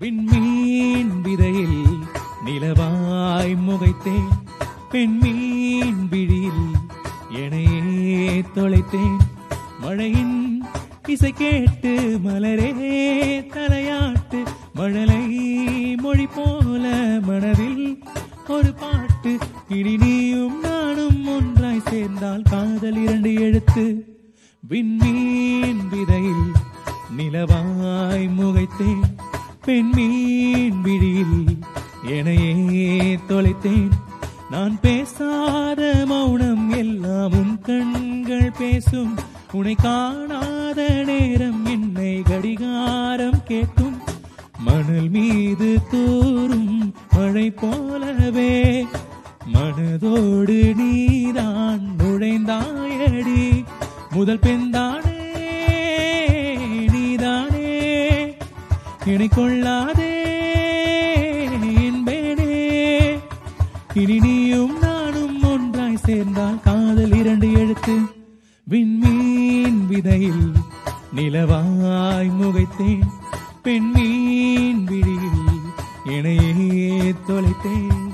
விண்மீன் விதையில் நிலவாய் முகைத்தேன் பெண்மீன் விழியில் எனையே தொலைத்தேன் மழையின் இசை கேட்டு மலரே தலையாட்டு மழலை மொழி போல மனதில் ஒரு பாட்டு இனி நீயும் நானும் ஒன்றாய் சேர்ந்தால் காதல் இரண்டு எழுத்து விண்மீன் விதையில் நிலவாய் முகைத்தேன் பெண்மீன் விழியில் எனையே தொலைத்தேன் நான் பேசாத மௌனம் எல்லாம் உன் கண்கள் பேசும் உன்னை காணாத நேரம் என்னை கடிகாரம் கேட்கும் மணல் மீது தூறும் மழை போலவே மனதோடு நீதான் நுழைந்தாயடி முதல் பெண்தானே நீதானே என்னை கொள்ளாதே என்பேனே இனி நீயும் நானும் ஒன்றாய் சேர்ந்தால் காதல் இரண்டு எழுத்து விண்மீன் விதையில் நிலவாய் முகைத்தேன் பெண்மீன் விழியில் இணையே தொலைத்தேன்